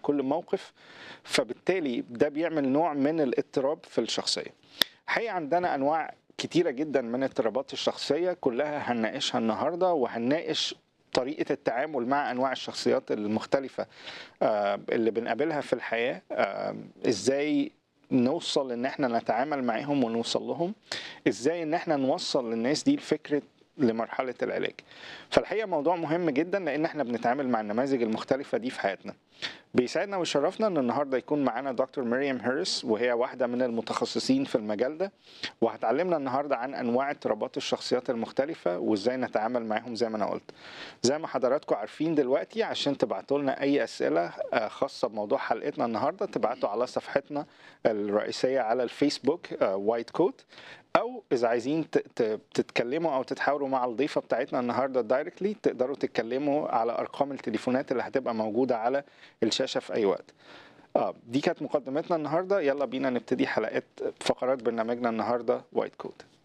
كل موقف فبالتالي ده بيعمل نوع من الاضطراب في الشخصيه حقيقة عندنا انواع كتيره جدا من اضطرابات الشخصيه كلها هنناقشها النهارده وهنناقش طريقه التعامل مع انواع الشخصيات المختلفه آه، اللي بنقابلها في الحياه آه، ازاي نوصل ان احنا نتعامل معاهم ونوصل لهم ازاي ان احنا نوصل للناس دي الفكره لمرحله العلاج فالحقيقه موضوع مهم جدا لان احنا بنتعامل مع النماذج المختلفه دي في حياتنا بيسعدنا ويشرفنا ان النهارده يكون معانا دكتور مريم هيرس وهي واحده من المتخصصين في المجال ده وهتعلمنا النهارده عن انواع اضطرابات الشخصيات المختلفه وازاي نتعامل معاهم زي ما انا قلت زي ما حضراتكم عارفين دلوقتي عشان تبعتوا لنا اي اسئله آه، خاصه بموضوع حلقتنا النهارده تبعتوا على صفحتنا الرئيسيه على الفيسبوك وايت كوت او اذا عايزين ت- ت- تتكلموا او تتحاوروا مع الضيفه بتاعتنا النهارده دايركتلي تقدروا تتكلموا على ارقام التليفونات اللي هتبقى موجوده على الشاشه في اي وقت اه دي كانت مقدمتنا النهارده يلا بينا نبتدي حلقات فقرات برنامجنا النهارده وايت كوت